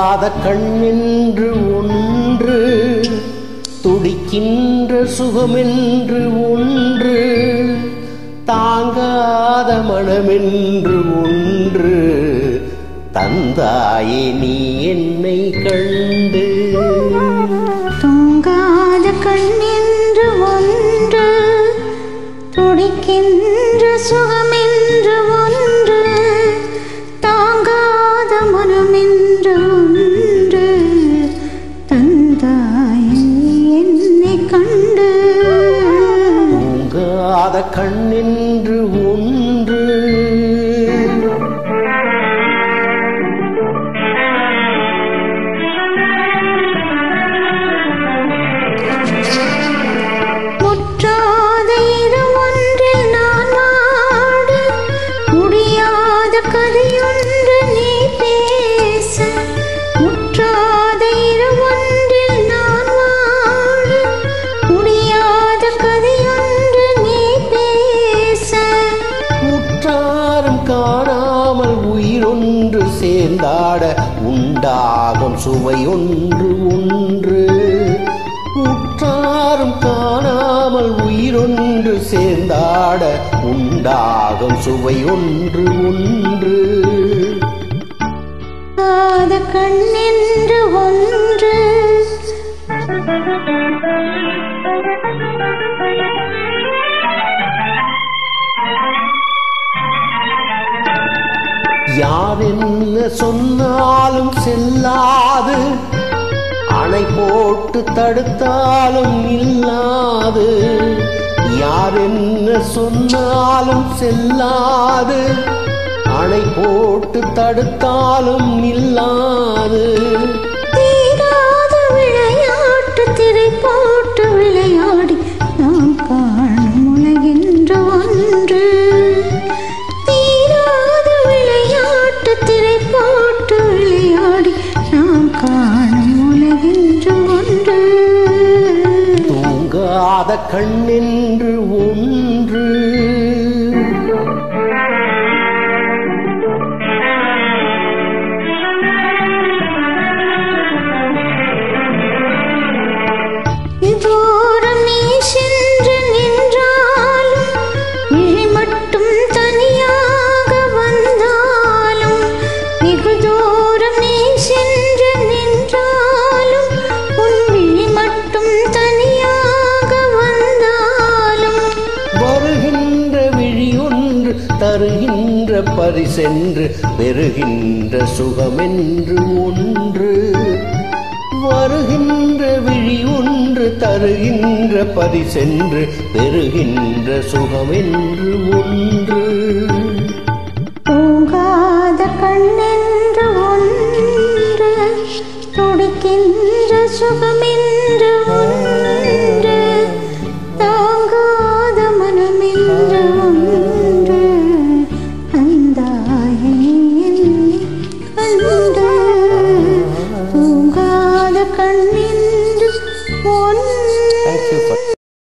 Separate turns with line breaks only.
தூங்காத கண்ணென்று ஒன்று துடிக்கின்ற சுகமென்று ஒன்று தாங்காத மனமென்று ஒன்று தந்தாயே நீ என்னை கண்டு
தூங்காத கண்ணென்று ஒன்று துடிக்கின்ற சுகமென்று ஒன்று தாங்காத மனமென்று ஒன்று தந்தாய் என்னை கண்டு
தூங்காத கண்ணென்று ஒன்று
முற்றாத இடம் ஒன்றில் நான் வாட முடியாத கதையொன்று நீ பேச முற்றாத இடம் ஒன்றில் நான் வாட முடியாத கதையொன்று நீ பேச
முற்றாரும் காணாமல் உயிரொன்று சேர்ந்தாட உண்டாகும் சுவையொன்று ஒன்று உற்றாரும் காணாமல் உயிரொன்று சேர்ந்தாட உண்டாகும் சுவையொன்று ஒன்று
காத கண்ணென்று ஒன்று
யார் என்ன சொன்னாலும் செல்லாது அணை போட்டு தடுத்தாலும் இல்லாது யார் என்ன சொன்னாலும் செல்லாது அணை போட்டு தடுத்தாலும் இல்லாது
தீராத விளையாட்டு திரை போட்டு விளையாடி நாம் காணும் உலகென்ற ஒன்று தீராத விளையாட்டு திரை போட்டு விளையாடி நாம் காணும் உலகென்ற ஒன்று
தூங்காத கண்ணென்று ஒன்று
தூரம் நீ சென்று நின்றாலும் விழி மட்டும் தனியாக வந்தாலும் வெகு தூரம் நீ சென்று நின்றாலும் உன் விழி மட்டும் தனியாக வந்தாலும்
வருகின்ற விழியொன்று தருகின்ற பரிசென்று பெறுகின்ற சுகமென்று ஒன்று வருகின்ற விழி ஒன்று தருகின்ற பரிசென்று பெறுகின்ற சுகமென்று ஒன்று
தூங்காத கண்ணே